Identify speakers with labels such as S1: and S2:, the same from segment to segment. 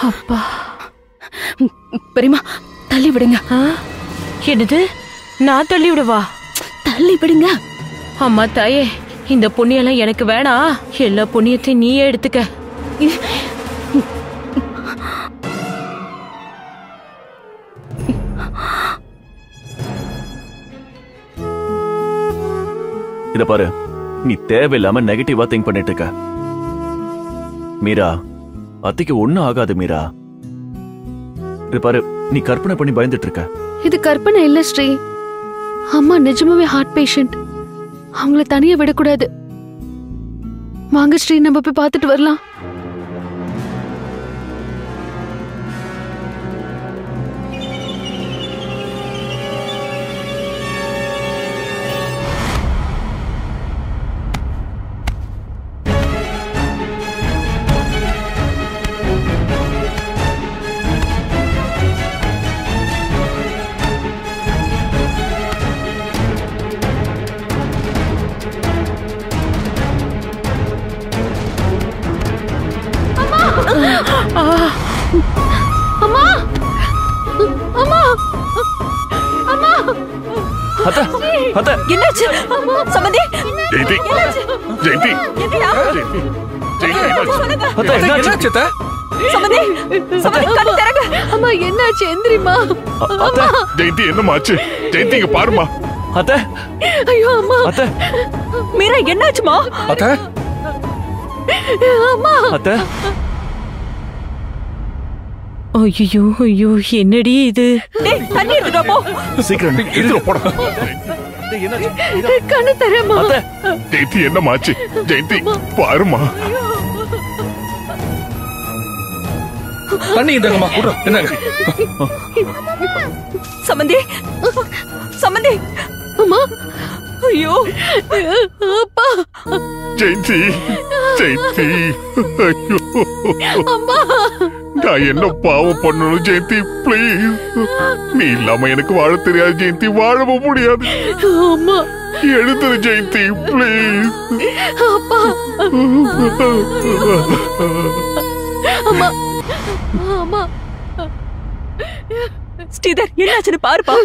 S1: அப்பா
S2: பெரியமா தள்ளி விடுங்க
S1: ஆ? என்னது நான் தள்ளி விடவா
S2: தள்ளி விடுங்க
S1: அம்மா தாயே இந்த புண்ணியெல்லாம் எனக்கு வேணாம் எல்லா புண்ணியத்தையும் நீயே எடுத்துக்க
S3: இத பாரு நீ தேவையில்லாம நெகட்டிவா திங்க் பண்ணிட்டு இருக்க மீரா அத்தைக்கு ஒண்ணும் ஆகாது மீரா இது பாரு நீ கற்பனை பண்ணி பயந்துட்டு இருக்க
S4: இது கற்பனை இல்ல ஸ்ரீ அம்மா நிஜமாவே ஹார்ட் பேஷண்ட் அவங்கள தனியா விடக்கூடாது வாங்க ஸ்ரீ நம்ம போய் பார்த்துட்டு வரலாம் அம்மா அம்மா அம்மா
S3: அத்தை அத்தை
S1: என்னாச்சு சமந்தி
S5: ஜெயந்தி ஜெயந்தி
S1: என்னடா
S5: ஜெயந்தி ஜெயந்தி என்னாச்சு?
S1: சொல்லுங்க
S3: அத்தை என்னாச்சு
S6: என்னாச்சு அத்தை?
S1: சமந்தி சமந்தி கண் திறங்க
S4: அம்மா என்னாச்சு எந்திரிமா
S3: அ- அத்தை
S5: ஜெயந்தி என்னமாச்சு ஜெயந்தி இங்க பாருமா
S3: அத்தை
S4: ஐயோ அம்மா
S3: அத்தை
S1: மீரா என்னாச்சுமா
S6: அத்தை
S4: அம்மா
S3: அத்தை
S1: ஐயோ ஐயோ என்னடி இது டேய் தண்ணி எடுத்துட்டு வா, போ
S3: சீக்கிரம்
S5: இதுல போட
S3: அத்தை, என்னாச்சு?
S4: கண்ணு தரேம்மா
S3: அத்தை
S5: ஜெயந்தி என்னமாச்சு ஜெயந்தி பாருமா
S6: தண்ணி இந்தாங்கம்மா கூட என்னங்க
S1: சமந்தி சமந்தி
S4: அம்மா
S1: ஐயோ
S4: அப்பா
S5: ஜெயந்தி ஜெயந்தி ஐயோ
S4: அம்மா
S5: நான் என்ன பாவம் பண்ணணும் ஜெயந்தி ப்ளீஸ் நீ இல்லாம எனக்கு வாழ தெரியாது ஜெயந்தி வாழவும் முடியாது
S4: அம்மா
S5: எழுதுரு ஜெயந்தி ப்ளீஸ்
S4: அப்பா அம்மா அம்மா
S1: ஸ்ரீதர் என்னாச்சுன்னு பாருப்பா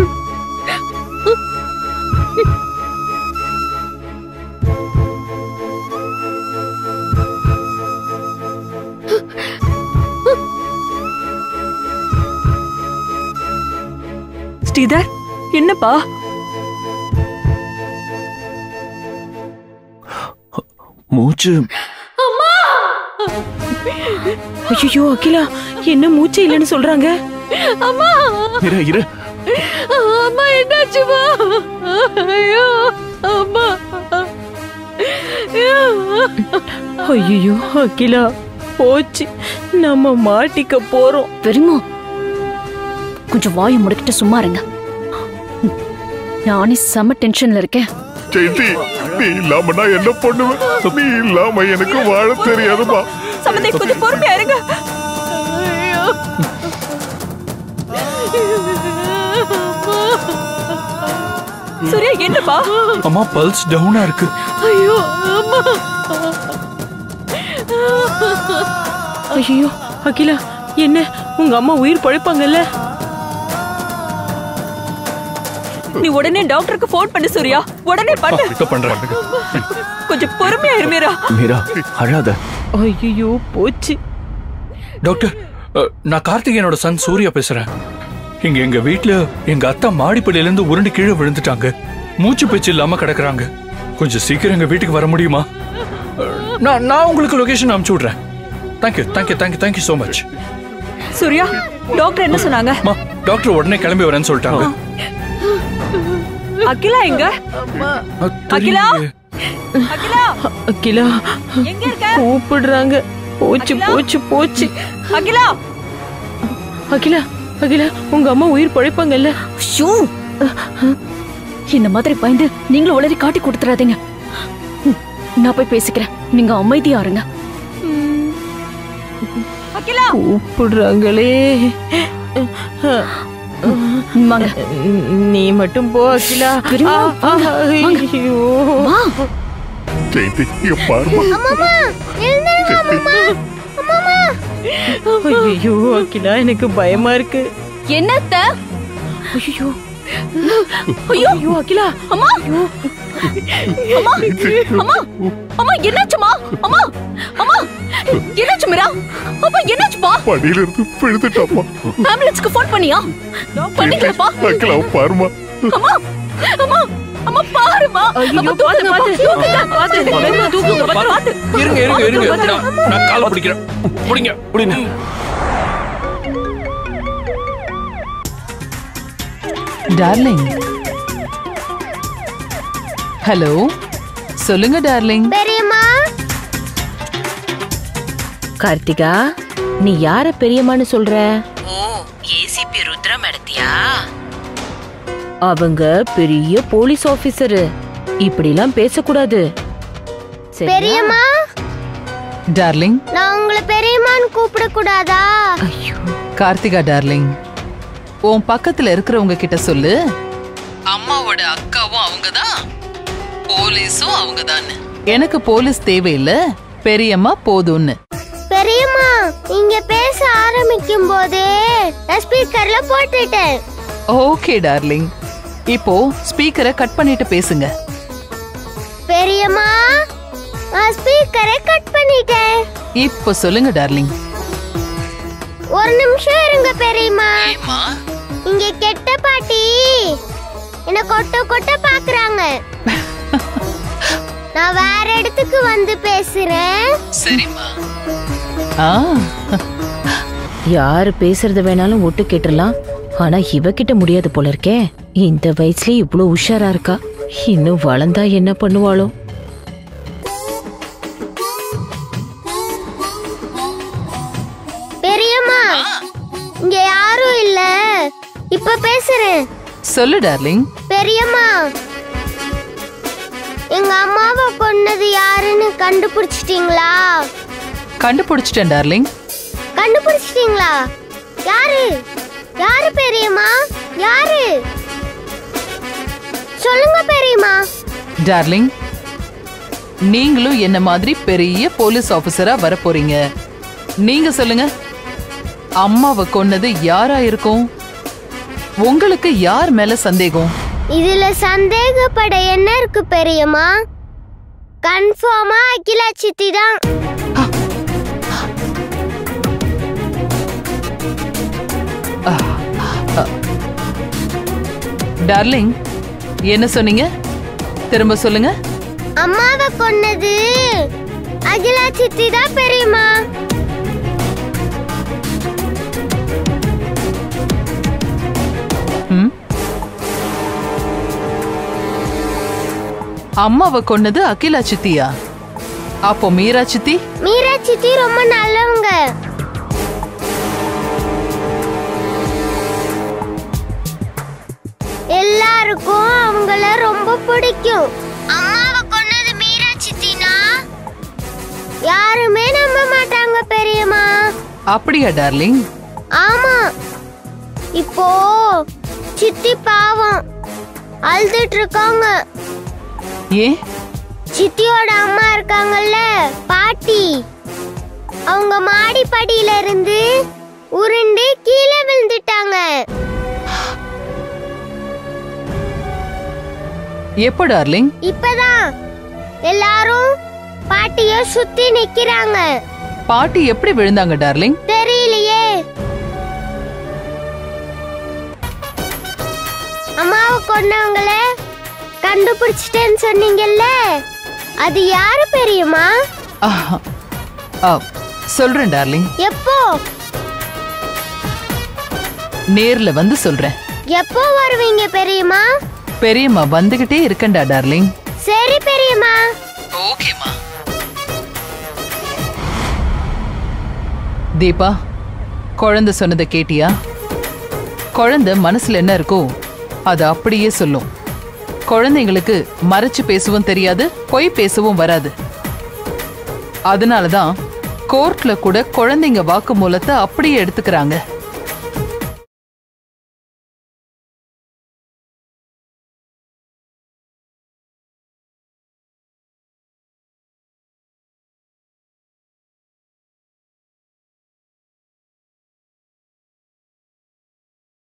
S1: ஸ்ரீதர் என்னப்பா
S3: மூச்சு
S1: ஐயோ அகிலா என்ன மூச்சே இல்லைன்னு சொல்றாங்க
S4: அம்மா
S3: இரு இரு
S4: அம்மா என்னாச்சுமா ஐயோ அம்மா
S1: ஐயோ அகிலா போச்சு நம்ம மாட்டிக்க போறோம்
S2: பெரியமா கொஞ்சம் வாயை முடிக்கிட்டு சும்மா இருங்க ம், நானே செம டென்ஷன்ல இருக்கேன்
S5: ஜெயந்தி நீ இல்லாம நான் என்ன பண்ணுவேன் நீ இல்லாம எனக்கு வாழ தெரியாதுமா
S1: சமந்தி கொஞ்சம் பொறுமையா இருங்க சூர்யா என்னப்பா
S6: அம்மா பல்ஸ் டவுனா இருக்கு
S4: ஐயோ அம்மா
S1: ஐயோ அகிலா என்ன உங்க அம்மா உயிர் பழைப்பாங்கல்ல நீ உடனே டாக்டருக்கு ஃபோன் பண்ணு சூர்யா உடனே பண்ணு
S6: இப்ப பண்றேன்
S1: கொஞ்சம் பொறுமையா இருமீரா
S3: மீரா அழாத
S1: ஐயோ போச்சு
S6: டாக்டர் அ, நான் கார்த்திகேயனோட சன் சூர்யா பேசுறேன் இங்க எங்க வீட்ல எங்க அத்தா மாடிப்படியில இருந்து உருண்டு கீழே விழுந்துட்டாங்க மூச்சு பேச்சு இல்லாம கிடக்குறாங்க கொஞ்சம் சீக்கிரம் எங்க வீட்டுக்கு வர முடியுமா அ, நான் நான் உங்களுக்கு லொகேஷன் அனுப்பிச்சு விடுறேன் thank you thank you thank you thank you so much
S1: Surya doctor என்ன சொன்னாங்க
S6: அம்மா டாக்டர் உடனே கிளம்பி வரேன்னு சொல்லிட்டாங்க
S1: அகிலா எங்க
S6: அ,
S1: அகிலா?
S6: தெரியலையே.
S1: அகிலா அகிலா எங்க இருக்க கூப்பிடுறாங்க போச்சு அகிலா? போச்சு போச்சு அகிலா அகிலா அகிலா உங்க அம்மா உயிர் பழைப்பாங்கல்ல
S2: ஷூ இந்த மாதிரி பயந்து நீங்களும் உளறி காட்டி கொடுத்துறாதீங்க ம், நான் போய் பேசிக்கிறேன் நீங்க அமைதியா இருங்க
S1: அகிலா கூப்பிடுறாங்களே
S2: வாங்க
S1: நீ மட்டும் போ அகிலா
S2: பெரியம்மா,
S1: ஆ, ஆ,
S2: வாங்க, வாங்க.
S1: ஐயோ.
S2: வா
S5: ஜெயந்தி இங்க பாருமா ஜெயந்தி
S1: ஐயோ அகிலா எனக்கு பயமா இருக்கு
S2: என்னத்த
S1: ஐயோ ஐயோ அகிலா
S2: அம்மா அம்மா அம்மா அம்மா என்னாச்சுமா அம்மா அம்மா என்னாச்சு மீரா அப்பா என்னாச்சுப்பா
S5: படியில இருந்து விழுந்துட்டாமா
S2: ஆம்புலன்ஸ்க்கு ஃபோன் பண்ணியா பண்ணீங்களாப்பா
S5: அக்கலாவை பாருமா
S2: அம்மா அம்மா அம்மா பாருமா
S1: ஐயோ பாத்து பாத்து பாத்து மெதுவா தூக்குங்க பாத்து பாத்து
S6: இருங்க இருங்க இருங்க நான் நான் காலை பிடிக்கிறேன் பிடிங்க
S3: புடிங்க
S7: டார்லிங் ஹலோ சொல்லுங்க டார்லிங்
S8: பெரியம்மா
S1: கார்த்திகா நீ யார பெரியம்மான்னு சொல்ற
S9: ஓ ஏசிபி ருத்ரா மேடத்தியா
S1: அவங்க பெரிய போலீஸ் ஆபீசரு இப்படிலாம் பேசக்கூடாது சரியா?
S8: பெரியம்மா
S7: டார்லிங்
S8: நான் உங்களை பெரியம்மான்னு கூப்பிடக்கூடாதா
S1: ஐயோ
S7: கார்த்திகா டார்லிங் உன் பக்கத்துல இருக்கிறவங்க கிட்ட சொல்லு அம்மாவோட அக்காவும் அவங்கதான் போலீஸும் அவங்கதான் எனக்கு போலீஸ் தேவையில்ல பெரியம்மா போதும்னு
S8: பெரியம்மா நீங்க பேச ஆரம்பிக்கும் போதே நான் ஸ்பீக்கர்ல போட்டுட்டேன்
S7: ஓகே டார்லிங் இப்போ ஸ்பீக்கரை கட் பண்ணிட்டு பேசுங்க
S8: பெரியம்மா நான் ஸ்பீக்கரை கட் பண்ணிட்டேன்
S7: இப்போ சொல்லுங்க டார்லிங்
S8: ஒரு நிமிஷம் இருங்க பெரியம்மா இங்க கெட்ட பாட்டி என்ன கொட்ட கொட்ட பாக்குறாங்க நான் வேற இடத்துக்கு வந்து பேசுறேன்
S7: சரிம்மா ஆ
S1: யாரு பேசுறத வேணாலும் ஒட்டு கேட்டுறலாம் ஆனா இவகிட்ட முடியாது போல இருக்கே இந்த வயசுலயே இவ்ளோ உஷாரா இருக்கா இன்னும் வளர்ந்தா என்ன பண்ணுவாளோ
S8: பெரியம்மா இங்க யாரும் இல்ல இப்ப பேசுறேன்
S7: சொல்லு டார்லிங்
S8: பெரியம்மா எங்க அம்மாவை கொன்னது யாருன்னு கண்டுபிடிச்சிட்டீங்களா
S7: கண்டுபிடிச்சிட்டேன் டார்லிங்
S8: கண்டுபிடிச்சிட்டீங்களா யாரு யாரு பெரியம்மா யாரு சொல்லுங்க பெரியம்மா
S7: டார்லிங் நீங்களும் என்ன மாதிரி பெரிய போலீஸ் ஆபீசரா வர போறீங்க நீங்க சொல்லுங்க அம்மாவை கொன்னது யாரா இருக்கும் உங்களுக்கு யார் மேல சந்தேகம்
S8: இதுல சந்தேகப்பட என்ன இருக்கு பெரியம்மா கன்ஃபார்மா அகிலா சித்தி தான்
S7: டார்லிங் என்ன சொன்னீங்க திரும்ப சொல்லுங்க
S8: அம்மாவை கொன்னது அகிலா சித்தி தான் பெரியம்மா
S7: ம்? அம்மாவை கொன்னது அகிலா சித்தியா அப்போ மீரா சித்தி
S8: மீரா சித்தி ரொம்ப நல்லவங்க எல்லாருக்கும் அவங்கள ரொம்ப பிடிக்கும் அம்மாவை கொன்னது மீரா சித்தினா யாருமே நம்ப மாட்டாங்க பெரியம்மா
S7: அப்படியா டார்லிங்
S8: ஆமா இப்போ சித்தி பாவம் அழுதுட்டு இருக்காங்க
S7: ஏன்
S8: சித்தியோட அம்மா இருக்காங்கல்ல பாட்டி அவங்க மாடி படியில இருந்து உருண்டு கீழே விழுந்துட்டாங்க
S7: எப்போ டார்லிங்
S8: இப்பதான் எல்லாரும் பாட்டிய சுத்தி நிக்கிறாங்க
S7: பாட்டி எப்படி விழுந்தாங்க டார்லிங்
S8: தெரியலையே அம்மாவை கொன்னவங்கள கண்டுபிடிச்சிட்டேன்னு சொன்னீங்கல்ல அது யாரு பெரியம்மா
S7: ஆஹா. ஆ, சொல்றேன் டார்லிங்
S8: எப்போ
S7: நேர்ல வந்து சொல்றேன்
S8: எப்போ வருவீங்க பெரியம்மா
S7: பெரியம்மா வந்துகிட்டே இருக்கேன்டா டார்லிங்
S8: சரி பெரியம்மா
S7: ஓகேமா தீபா குழந்தை சொன்னதை கேட்டியா குழந்தை மனசுல என்ன இருக்கோ அது அப்படியே சொல்லும் குழந்தைங்களுக்கு மறைச்சு பேசவும் தெரியாது பொய் பேசவும் வராது அதனாலதான் கோர்ட்ல கூட குழந்தைங்க வாக்குமூலத்தை அப்படியே எடுத்துக்கிறாங்க